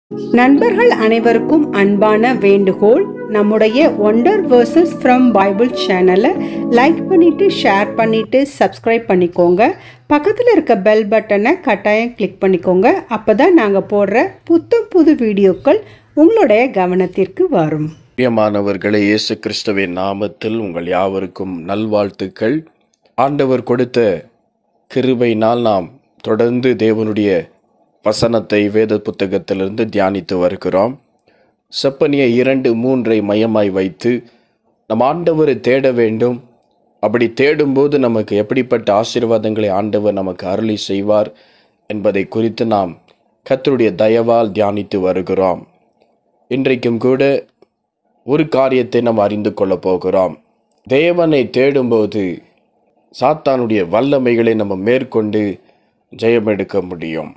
நண்பர்கள் அனைவருக்கும் அன்பான வேண்டுகோள் நம்முடைய ஒண்டர் வேர்சஸ் ஃப்ரம் பைபிள் சேனலை லைக் பண்ணிட்டு ஷேர் பண்ணிட்டு சப்ஸ்கிரைப் பண்ணிக்கோங்க பக்கத்தில் இருக்க பெல் பட்டனை கட்டாயம் கிளிக் பண்ணிக்கோங்க அப்போ தான் நாங்கள் போடுற புத்தம் புது வீடியோக்கள் உங்களுடைய கவனத்திற்கு வரும் பிரியமானவர்களே இயேசு கிறிஸ்துவின் நாமத்தில் உங்கள் யாவருக்கும் நல்வாழ்த்துக்கள் ஆண்டவர் கொடுத்த கிருபையினால் நாம் தொடர்ந்து தேவனுடைய வசனத்தை வேத புத்தகத்திலிருந்து தியானித்து வருகிறோம் செப்பனிய இரண்டு மூன்றை மையமாய் வைத்து நம் ஆண்டவரை தேட வேண்டும் அப்படி தேடும்போது நமக்கு எப்படிப்பட்ட ஆசீர்வாதங்களை ஆண்டவர் நமக்கு அருளி செய்வார் என்பதை குறித்து நாம் கர்த்தருடைய தயவால் தியானித்து வருகிறோம் இன்றைக்கும் கூட ஒரு காரியத்தை நாம் அறிந்து கொள்ளப் போகிறோம் தேவனை தேடும்போது சாத்தானுடைய வல்லமைகளை நம்ம மேற்கொண்டு ஜெயமெடுக்க முடியும்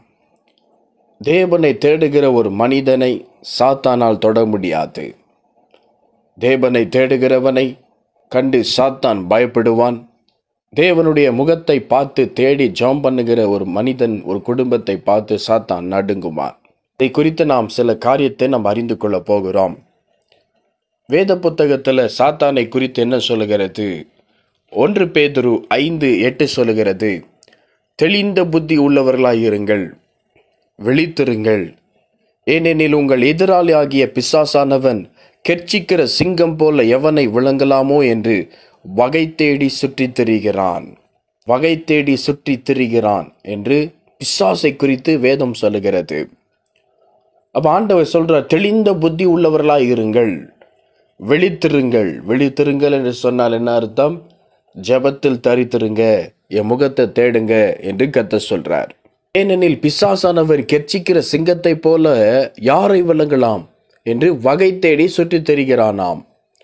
தேவனை தேடுகிற ஒரு மனிதனை சாத்தானால் தொட முடியாது தேவனை தேடுகிறவனை கண்டு சாத்தான் பயப்படுவான் தேவனுடைய முகத்தை பார்த்து தேடி ஜெபம் பண்ணுகிற ஒரு மனிதன் ஒரு குடும்பத்தை பார்த்து சாத்தான் நடுங்குவான் இதை குறித்து நாம் சில காரியத்தை நாம் அறிந்து கொள்ள போகிறோம் வேத புத்தகத்தில் சாத்தானை குறித்து என்ன சொல்லுகிறது ஒன்று பேதுரு ஐந்து எட்டு சொல்லுகிறது தெளிந்த புத்தி உள்ளவர்களாயிருங்கள் விழித்திருங்கள் ஏனெனில் உங்கள் எதிராளி ஆகிய பிசாசானவன் கெர்ச்சிக்கிற சிங்கம் போல எவனை விளங்கலாமோ என்று வகை தேடி சுற்றித் திரிகிறான் வகை தேடி சுற்றித் திரிகிறான் என்று பிசாசை குறித்து வேதம் சொல்லுகிறது அப்ப ஆண்டவர் சொல்றார் தெளிந்த புத்தி உள்ளவர்களாய் இருங்கள் விழித்திருங்கள் விழித்திருங்கள் என்று சொன்னால் என்ன அர்த்தம் ஜெபத்தில் தரித்திருங்க என் முகத்தை தேடுங்க என்று கத்த சொல்றார் ஏனெனில் பிசாசானவர் கெர்ச்சிக்கிற சிங்கத்தை போல யாரை விளங்கலாம் என்று வகை தேடி சுற்றித் தெரிகிறானாம்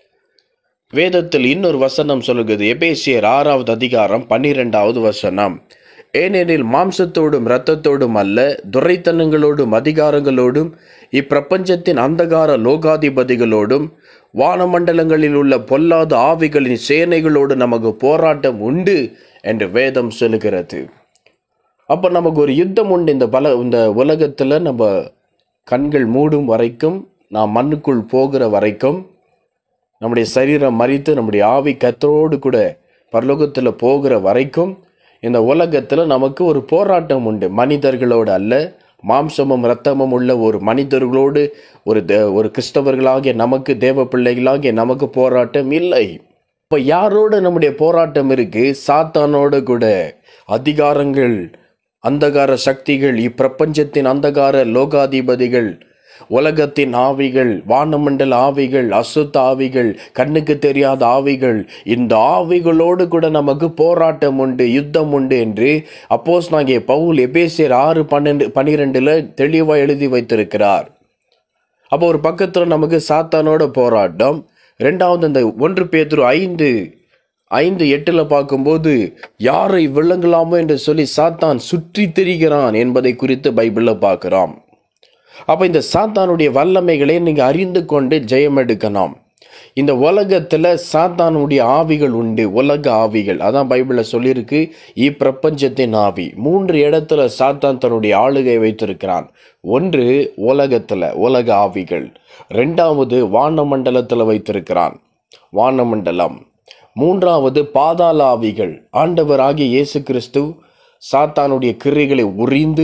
வேதத்தில் இன்னொரு வசனம் சொல்லுகிறது எபேசியர் ஆறாவது அதிகாரம் பன்னிரெண்டாவது வசனம் ஏனெனில் மாம்சத்தோடும் இரத்தத்தோடும் அல்ல துரைத்தனங்களோடும் அதிகாரங்களோடும் இப்பிரபஞ்சத்தின் அந்தகார லோகாதிபதிகளோடும் வானமண்டலங்களில் உள்ள பொல்லாத ஆவிகளின் சேனைகளோடு நமக்கு போராட்டம் உண்டு என்று வேதம் சொல்லுகிறது அப்போ நமக்கு ஒரு யுத்தம் உண்டு இந்த பல இந்த உலகத்தில் நம்ம கண்கள் மூடும் வரைக்கும் நாம் மண்ணுக்குள் போகிற வரைக்கும் நம்முடைய சரீரம் மறித்து நம்முடைய ஆவி கத்தரோடு கூட பரலோகத்தில் போகிற வரைக்கும் இந்த உலகத்தில் நமக்கு ஒரு போராட்டம் உண்டு மனிதர்களோடு அல்ல மாம்சமும் இரத்தமும் உள்ள ஒரு மனிதர்களோடு ஒரு தே ஒரு கிறிஸ்தவர்களாகிய நமக்கு தேவ பிள்ளைகளாகிய நமக்கு போராட்டம் இல்லை இப்போ யாரோடு நம்முடைய போராட்டம் இருக்கு சாத்தானோடு கூட அதிகாரங்கள் அந்தகார சக்திகள் இப்பிரபஞ்சத்தின் அந்தகார லோகாதிபதிகள் உலகத்தின் ஆவிகள் வானமண்டல ஆவிகள் அசுத்த ஆவிகள் கண்ணுக்கு தெரியாத ஆவிகள் இந்த ஆவிகளோடு கூட நமக்கு போராட்டம் உண்டு யுத்தம் உண்டு என்று அப்போஸ் நாங்கள் பவுல் எபேசியர் ஆறு பன்னெண்டு பன்னிரெண்டுல தெளிவாக எழுதி வைத்திருக்கிறார் அப்போ ஒரு பக்கத்தில் நமக்கு சாத்தானோட போராட்டம் ரெண்டாவது இந்த ஒன்று பேதுரு ஐந்து ஐந்து எட்டில் பார்க்கும்போது யாரை விளங்கலாமோ என்று சொல்லி சாத்தான் சுற்றி திரிகிறான் என்பதை குறித்து பைபிளில் பார்க்கிறோம் அப்போ இந்த சாத்தானுடைய வல்லமைகளை நீங்கள் அறிந்து கொண்டு ஜெயம் எடுக்கணும் இந்த உலகத்தில் சாத்தானுடைய ஆவிகள் உண்டு உலக ஆவிகள் அதான் பைபிளில் சொல்லியிருக்கு இப்பிரபஞ்சத்தின் ஆவி மூன்று இடத்துல சாத்தான் தன்னுடைய ஆளுகை வைத்திருக்கிறான் ஒன்று உலகத்தில் உலக ஆவிகள் ரெண்டாவது வானமண்டலத்தில் வைத்திருக்கிறான் வானமண்டலம் மூன்றாவது பாதாள ஆவிகள் ஆண்டவராகிய இயேசு கிறிஸ்து சாத்தானுடைய கிரைகளை உறிந்து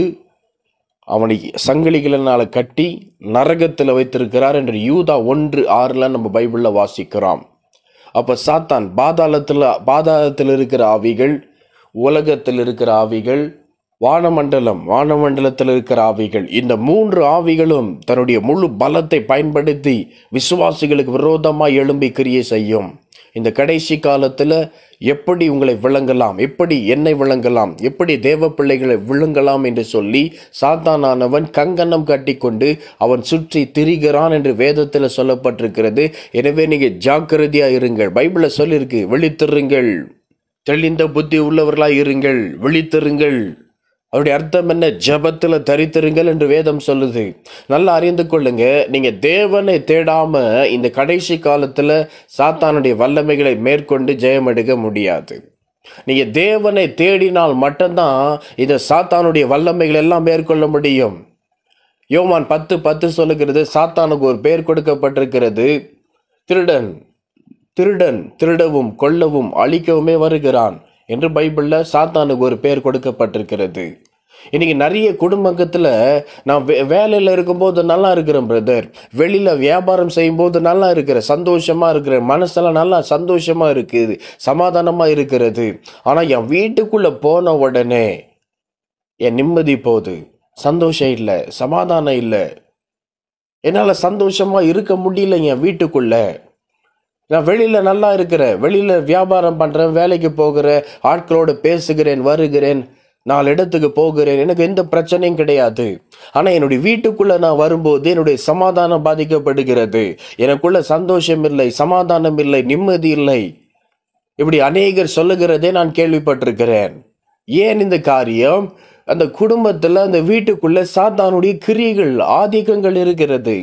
அவனை சங்கிலிகளினால் கட்டி நரகத்தில் வைத்திருக்கிறார் என்று யூதா ஒன்று ஆறில் நம்ம பைபிளில் வாசிக்கிறோம் அப்போ சாத்தான் பாதாளத்தில் பாதாளத்தில் இருக்கிற ஆவிகள் உலகத்தில் இருக்கிற ஆவிகள் வானமண்டலம் வானமண்டலத்தில் இருக்கிற ஆவிகள் இந்த மூன்று ஆவிகளும் தன்னுடைய முழு பலத்தை பயன்படுத்தி விசுவாசிகளுக்கு விரோதமாக எழும்பி கிரியை செய்யும் இந்த கடைசி காலத்தில் எப்படி உங்களை விளங்கலாம் எப்படி என்னை விளங்கலாம் எப்படி தேவ பிள்ளைகளை விழுங்கலாம் என்று சொல்லி சாத்தானானவன் கங்கணம் கட்டிக்கொண்டு அவன் சுற்றி திரிகிறான் என்று வேதத்தில் சொல்லப்பட்டிருக்கிறது எனவே நீங்கள் ஜாக்கிரதையாக இருங்கள் பைபிளில் சொல்லியிருக்கு விழித்திருங்கள் தெளிந்த புத்தி உள்ளவர்களாய் இருங்கள் விழித்திருங்கள் அவருடைய அர்த்தம் என்ன ஜபத்தில் தரித்திருங்கள் என்று வேதம் சொல்லுது நல்லா அறிந்து கொள்ளுங்க நீங்க தேவனை தேடாம இந்த கடைசி காலத்துல சாத்தானுடைய வல்லமைகளை மேற்கொண்டு ஜெயம் எடுக்க முடியாது நீங்க தேவனை தேடினால் மட்டும்தான் இந்த சாத்தானுடைய வல்லமைகள் எல்லாம் மேற்கொள்ள முடியும் யோவான் பத்து பத்து சொல்லுகிறது சாத்தானுக்கு ஒரு பெயர் கொடுக்கப்பட்டிருக்கிறது திருடன் திருடன் திருடவும் கொல்லவும் அழிக்கவுமே வருகிறான் என்று பைபிள்ல சாத்தானுக்கு ஒரு பெயர் கொடுக்கப்பட்டிருக்கிறது இன்னைக்கு நிறைய குடும்பத்துல நான் வே வேலையில் இருக்கும்போது நல்லா இருக்கிறேன் பிரதர் வெளியில வியாபாரம் செய்யும்போது நல்லா இருக்கிறேன் சந்தோஷமா இருக்கிறேன் மனசெல்லாம் நல்லா சந்தோஷமா இருக்குது சமாதானமா இருக்கிறது ஆனா என் வீட்டுக்குள்ள போன உடனே என் நிம்மதி போகுது சந்தோஷம் இல்லை சமாதானம் இல்லை என்னால் சந்தோஷமா இருக்க முடியல என் வீட்டுக்குள்ள நான் வெளியில நல்லா இருக்கிறேன் வெளியில வியாபாரம் பண்றேன் வேலைக்கு போகிறேன் ஆட்களோடு பேசுகிறேன் வருகிறேன் நாலு இடத்துக்கு போகிறேன் எனக்கு எந்த பிரச்சனையும் கிடையாது ஆனா என்னுடைய வீட்டுக்குள்ள நான் வரும்போது என்னுடைய சமாதானம் பாதிக்கப்படுகிறது எனக்குள்ள சந்தோஷம் இல்லை சமாதானம் இல்லை நிம்மதி இல்லை இப்படி அநேகர் சொல்லுகிறதே நான் கேள்விப்பட்டிருக்கிறேன் ஏன் இந்த காரியம் அந்த குடும்பத்துல அந்த வீட்டுக்குள்ள சாத்தானுடைய கிரியைகள் ஆதிக்கங்கள் இருக்கிறது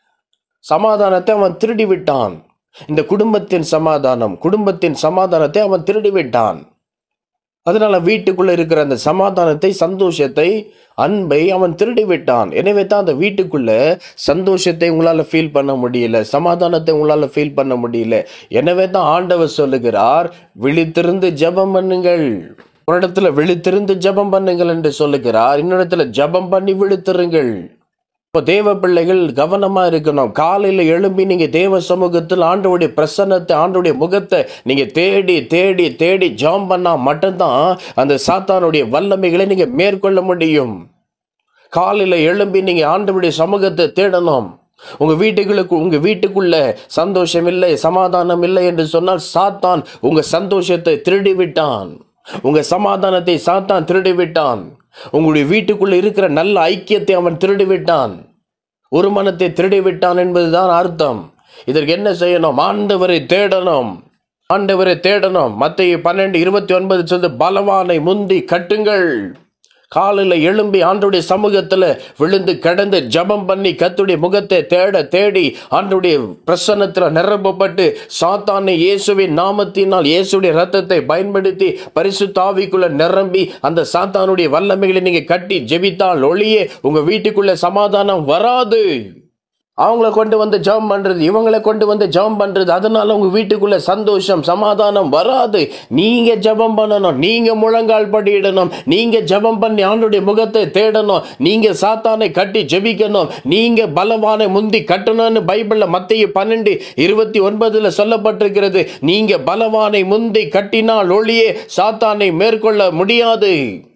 சமாதானத்தை அவன் திருடி விட்டான் இந்த குடும்பத்தின் சமாதானம் குடும்பத்தின் சமாதானத்தை அவன் திருடி விட்டான் அதனால வீட்டுக்குள்ள இருக்கிற அந்த சமாதானத்தை சந்தோஷத்தை அன்பை அவன் திருடி விட்டான் எனவே தான் அந்த வீட்டுக்குள்ள சந்தோஷத்தை உங்களால ஃபீல் பண்ண முடியல சமாதானத்தை உங்களால ஃபீல் பண்ண முடியல எனவே தான் ஆண்டவர் சொல்லுகிறார் விழித்திருந்து ஜெபம் பண்ணுங்கள் ஒரு இடத்துல விழித்திருந்து ஜெபம் பண்ணுங்கள் என்று சொல்லுகிறார் இன்னொரு ஜெபம் பண்ணி விழித்திருங்கள் இப்போ தேவ பிள்ளைகள் கவனமா இருக்கணும் காலையில எழும்பி நீங்க தேவ சமூகத்தில் ஆண்டவுடைய பிரசன்னத்தை ஆண்டவுடைய முகத்தை நீங்க தேடி தேடி தேடி ஜாம் பண்ணா மட்டும்தான் அந்த சாத்தானுடைய வல்லமைகளை நீங்க மேற்கொள்ள முடியும் காலையில எழும்பி நீங்க ஆண்டவுடைய சமூகத்தை தேடணும் உங்க வீட்டுகளுக்கு உங்க வீட்டுக்குள்ள சந்தோஷம் இல்லை சமாதானம் இல்லை என்று சொன்னால் சாத்தான் உங்க சந்தோஷத்தை திருடி விட்டான் உங்க சமாதானத்தை சாத்தான் திருடி விட்டான் உங்களுடைய வீட்டுக்குள்ள இருக்கிற நல்ல ஐக்கியத்தை அவன் திருடி விட்டான் ஒரு மனத்தை திருடி விட்டான் என்பதுதான் அர்த்தம் இதற்கு என்ன செய்யணும் ஆண்டவரை தேடணும் ஆண்டவரை தேடணும் மத்திய பன்னெண்டு இருபத்தி ஒன்பது சொல்லு பலவானை முந்தி கட்டுங்கள் காலையில எழும்பி ஆண்டுடைய சமூகத்துல விழுந்து கிடந்து ஜபம் பண்ணி கத்துடைய முகத்தை தேட தேடி ஆண்டுடைய பிரசன்னத்துல நிரப்பப்பட்டு சாத்தானை இயேசுவின் நாமத்தினால் இயேசுடைய ரத்தத்தை பயன்படுத்தி பரிசுத்தாவிக்குள்ள நிரம்பி அந்த சாத்தானுடைய வல்லமைகளை நீங்க கட்டி ஜெபித்தால் ஒளியே உங்க வீட்டுக்குள்ள சமாதானம் வராது அவங்கள கொண்டு வந்து ஜெபம் பண்றது இவங்களை கொண்டு வந்து ஜெபம் பண்றது அதனால உங்க வீட்டுக்குள்ள சந்தோஷம் சமாதானம் வராது நீங்க ஜெபம் பண்ணணும் நீங்க முழங்கால் படியிடணும் நீங்க ஜெபம் பண்ணி ஆண்டுடைய முகத்தை தேடணும் நீங்க சாத்தானை கட்டி ஜெபிக்கணும் நீங்க பலவானை முந்தி கட்டணும்னு பைபிள்ல மத்திய பன்னெண்டு இருபத்தி ஒன்பதுல சொல்லப்பட்டிருக்கிறது நீங்க பலவானை முந்தி கட்டினால் ஒளியே சாத்தானை மேற்கொள்ள முடியாது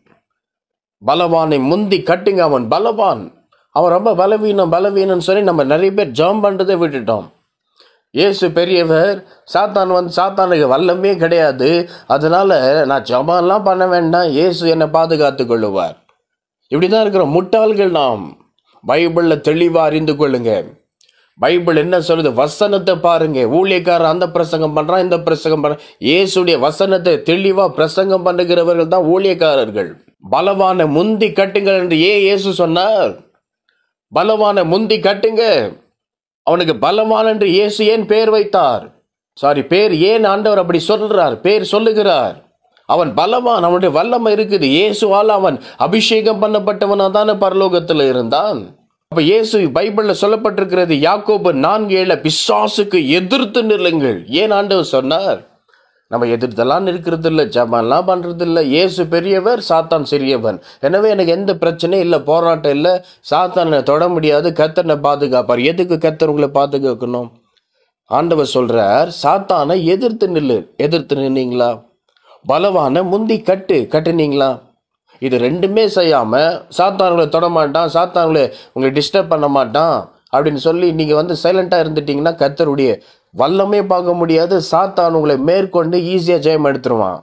பலவானை முந்தி கட்டுங்க அவன் பலவான் அவன் ரொம்ப பலவீனம் பலவீனம்னு சொல்லி நம்ம நிறைய பேர் ஜெபம் பண்ணுறதை விட்டுட்டோம் இயேசு பெரியவர் சாத்தான் வந்து சாத்தானுக்கு வல்லமே கிடையாது அதனால நான் ஜெபம்லாம் பண்ண வேண்டாம் இயேசு என்னை பாதுகாத்து கொள்ளுவார் இப்படி தான் இருக்கிற முட்டாள்கள் நாம் பைபிளில் தெளிவாக அறிந்து கொள்ளுங்க பைபிள் என்ன சொல்லுது வசனத்தை பாருங்க ஊழியக்காரர் அந்த பிரசங்கம் பண்றான் இந்த பிரசங்கம் பண்றான் இயேசுடைய வசனத்தை தெளிவா பிரசங்கம் பண்ணுகிறவர்கள் தான் ஊழியக்காரர்கள் பலவான முந்தி கட்டுங்கள் என்று ஏன் இயேசு சொன்னார் பலவான முந்தி கட்டுங்க அவனுக்கு பலவான் என்று இயேசு ஏன் பேர் வைத்தார் சாரி பேர் ஏன் ஆண்டவர் அப்படி சொல்றார் பேர் சொல்லுகிறார் அவன் பலவான் அவனுடைய வல்லமை இருக்குது இயேசுவால் அவன் அபிஷேகம் பண்ணப்பட்டவனா தானே பரலோகத்தில் இருந்தான் அப்ப இயேசு பைபிள்ல சொல்லப்பட்டிருக்கிறது யாக்கோபு நான்கு ஏழ பிசாசுக்கு எதிர்த்து நில்லுங்கள் ஏன் ஆண்டவர் சொன்னார் நம்ம எதிர்த்தெல்லாம் இருக்கிறது இல்லை ஜபம்லாம் பண்றது இல்லை இயேசு பெரியவர் சாத்தான் சிறியவன் எனவே எனக்கு எந்த பிரச்சனையும் இல்லை போராட்டம் இல்லை சாத்தானை தொட முடியாது கத்தனை பாதுகாப்பார் எதுக்கு கத்தர் உங்களை பாதுகாக்கணும் ஆண்டவர் சொல்றார் சாத்தானை எதிர்த்து நில்லு எதிர்த்து நின்னீங்களா பலவான முந்தி கட்டு கட்டுனீங்களா இது ரெண்டுமே செய்யாம சாத்தான்களை தொட மாட்டான் சாத்தான்களை உங்களை டிஸ்டர்ப் பண்ண மாட்டான் அப்படின்னு சொல்லி நீங்க வந்து சைலண்டா இருந்துட்டீங்கன்னா கத்தருடைய வல்லமே பார்க்க முடியாது சாத்தான் உங்களை மேற்கொண்டு ஈஸியா ஜெயம் எடுத்துருவான்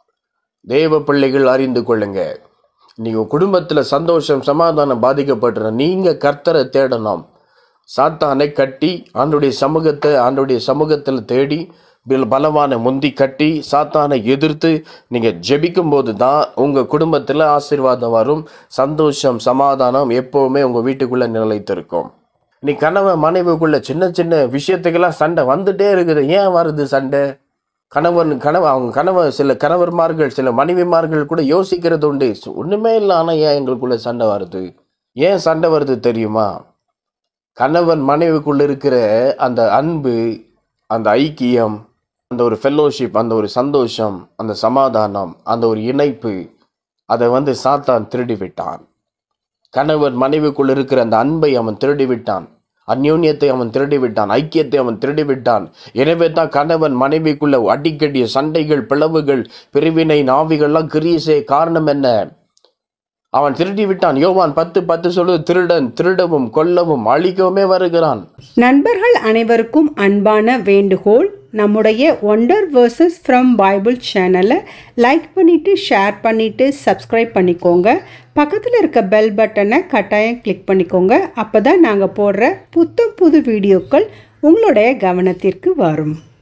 தேவ பிள்ளைகள் அறிந்து கொள்ளுங்க நீங்க குடும்பத்துல சந்தோஷம் சமாதானம் பாதிக்கப்பட்டுற நீங்க கர்த்தரை தேடணும் சாத்தானை கட்டி ஆண்டுடைய சமூகத்தை ஆண்டுடைய சமூகத்தில் தேடி பில் பலவான முந்தி கட்டி சாத்தானை எதிர்த்து நீங்க ஜெபிக்கும் போது தான் உங்க குடும்பத்துல ஆசீர்வாதம் வரும் சந்தோஷம் சமாதானம் எப்பவுமே உங்க வீட்டுக்குள்ள நிலைத்திருக்கும் நீ கணவன் மனைவிக்குள்ள சின்ன சின்ன விஷயத்துக்கெல்லாம் சண்டை வந்துட்டே இருக்குது ஏன் வருது சண்டை கணவன் கணவன் அவங்க கணவன் சில கணவர்மார்கள் சில மனைவிமார்கள் கூட யோசிக்கிறது உண்டு ஒண்ணுமே இல்லை ஆனால் ஏன் எங்களுக்குள்ள சண்டை வருது ஏன் சண்டை வருது தெரியுமா கணவன் மனைவிக்குள்ள இருக்கிற அந்த அன்பு அந்த ஐக்கியம் அந்த ஒரு ஃபெல்லோஷிப் அந்த ஒரு சந்தோஷம் அந்த சமாதானம் அந்த ஒரு இணைப்பு அதை வந்து சாத்தான் திருடி விட்டான் கணவன் மனைவிக்குள் இருக்கிற அந்த அன்பை அவன் திருடி விட்டான் அந்யோன்யத்தை அவன் திருடி விட்டான் ஐக்கியத்தை அவன் திருடி விட்டான் எனவே தான் கணவன் மனைவிக்குள்ள அடிக்கடி சண்டைகள் பிளவுகள் பிரிவினை நாவிகள்லாம் கிரியசே காரணம் என்ன அவன் திருடி விட்டான் யோவான் பத்து பத்து சொல்லுது திருடன் திருடவும் கொல்லவும் அழிக்கவுமே வருகிறான் நண்பர்கள் அனைவருக்கும் அன்பான வேண்டுகோள் நம்முடைய ஒண்டர் வேர்சஸ் ஃப்ரம் பைபிள் சேனலை லைக் பண்ணிவிட்டு ஷேர் பண்ணிவிட்டு சப்ஸ்கிரைப் பண்ணிக்கோங்க பக்கத்தில் இருக்க பெல் பட்டனை கட்டாயம் கிளிக் பண்ணிக்கோங்க அப்போ தான் நாங்கள் போடுற புத்தம் புது வீடியோக்கள் உங்களுடைய கவனத்திற்கு வரும்